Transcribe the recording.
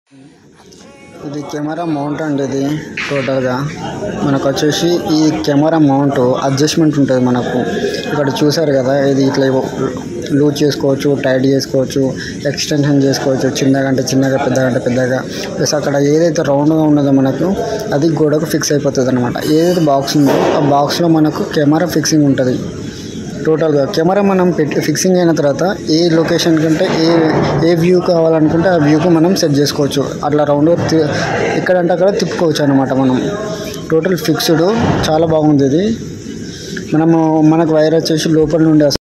ఇది camera mount అండి ఇది టోటల్గా మనకు వచ్చేసి ఈ కెమెరా మౌంట్ అడ్జస్ట్మెంట్ ఉంటుంది మనకు ఇక్కడ చూసారు కదా ఇది ఇట్లా లూజ్ చేసుకోవచ్చు టైట్ చేసుకోవచ్చు ఎక్స్టెన్షన్ చేసుకోవచ్చు చిన్నగా అంటే చిన్నగా పెద్దగా అంటే పెద్దగా ప్లస్ అక్కడ ఏదైతే రౌండ్గా ఉన్నదో మనకు అది గోడకు ఫిక్స్ అయిపోతుంది అనమాట ఏదైతే బాక్స్ ఉందో ఆ బాక్స్లో మనకు కెమెరా ఫిక్సింగ్ ఉంటుంది టోటల్గా కెమెరా మనం పెట్టి ఫిక్సింగ్ అయిన తర్వాత ఏ లొకేషన్ కంటే ఏ ఏ వ్యూ కావాలనుకుంటే ఆ వ్యూకి మనం సెట్ చేసుకోవచ్చు అట్లా రౌండ్ ఎక్కడంటే అక్కడ తిప్పుకోవచ్చు అనమాట మనం టోటల్ ఫిక్స్డ్ చాలా బాగుంది ఇది మనము మనకు వైర్ వచ్చేసి లోపల నుండి వస్తుంది